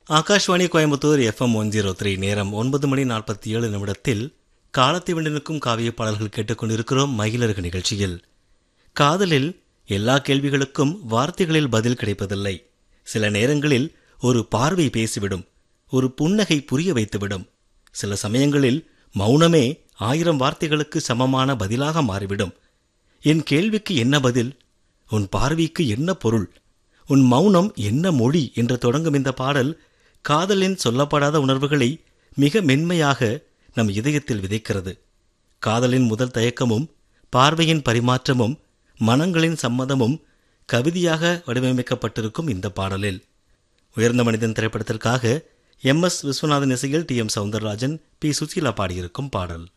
Akashvani Coimbatore FM one zero three நேரம் ஒன்பது மணி நாற்பத்தி ஏழு நிமிடத்தில் காலத்தை வென்றனுக்கும் காவிய பாடல்கள் கேட்டுக்கொண்டிருக்கிறோம் மகிழருக்கு நிகழ்ச்சியில் காதலில் எல்லா கேள்விகளுக்கும் வார்த்தைகளில் பதில் கிடைப்பதில்லை சில நேரங்களில் ஒரு பார்வை பேசிவிடும் ஒரு புன்னகை புரிய வைத்துவிடும் சில சமயங்களில் மௌனமே ஆயிரம் வார்த்தைகளுக்கு சமமான பதிலாக மாறிவிடும் என் கேள்விக்கு என்ன பதில் உன் பார்வைக்கு என்ன பொருள் உன் மௌனம் என்ன மொழி என்று தொடங்கும் இந்த பாடல் காதலின் சொல்லப்படாத உணர்வுகளை மிக மென்மையாக நம் இதயத்தில் விதைக்கிறது காதலின் முதல் தயக்கமும் பார்வையின் பரிமாற்றமும் மனங்களின் சம்மதமும் கவிதையாக வடிவமைக்கப்பட்டிருக்கும் இந்த பாடலில் உயர்ந்த மனிதன் திரைப்படத்திற்காக எம் எஸ் விஸ்வநாதன் இசையில் T M Soundararajan P Susheela பாடியிருக்கும் பாடல்